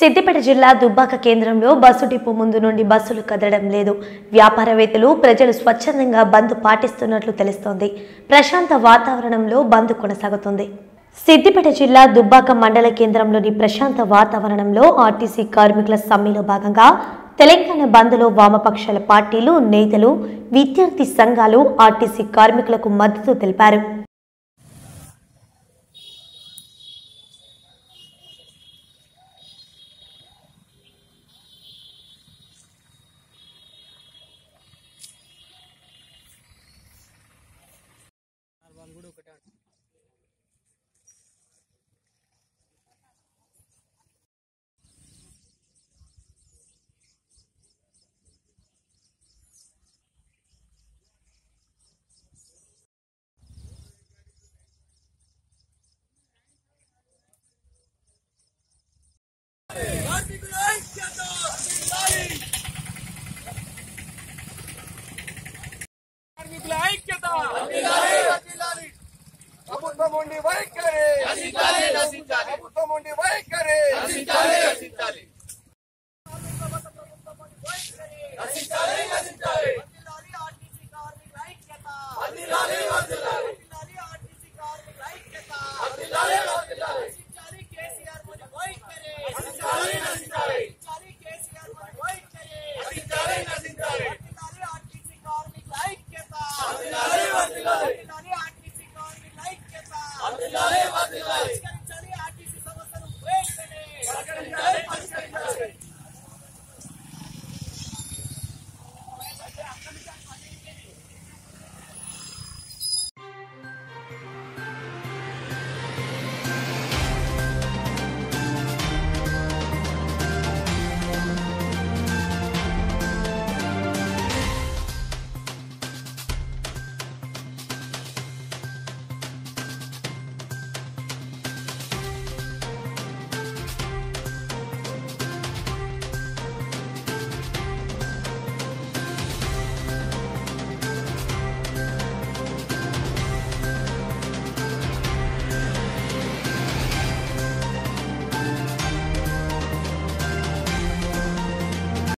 సిద్దిపేట జిల్లా దుబ్బాక కేంద్రంలో bus depot ముందు నుండి బస్సులు కదలడం లేదు వ్యాపారవేత్తలు ప్రజలు స్వచ్ఛందంగా బంద్ పాటిస్తున్నట్లు తెలుస్తోంది ప్రశాంత వాతావరణంలో బంద్ కొనసాగుతుంది సిద్దిపేట జిల్లా దుబ్బాక మండల కేంద్రంలోని ప్రశాంత వాతావరణంలో ఆర్టీసీ కార్మికుల సమ్మెలో భాగంగా తెలంగాణ బంద్లో వామపక్షాల పార్టీలు నేతలు విద్యార్థి సంఘాలు ఆర్టీసీ కార్మికులకు మద్దతు తెలిపారు కార్మికుల ఐక్యత జిల్లాలి కార్మికుల ఐక్యత జిల్లాలి ప్రభుత్వం ఉండి వైఖరి ప్రభుత్వం ఉండి వైఖరి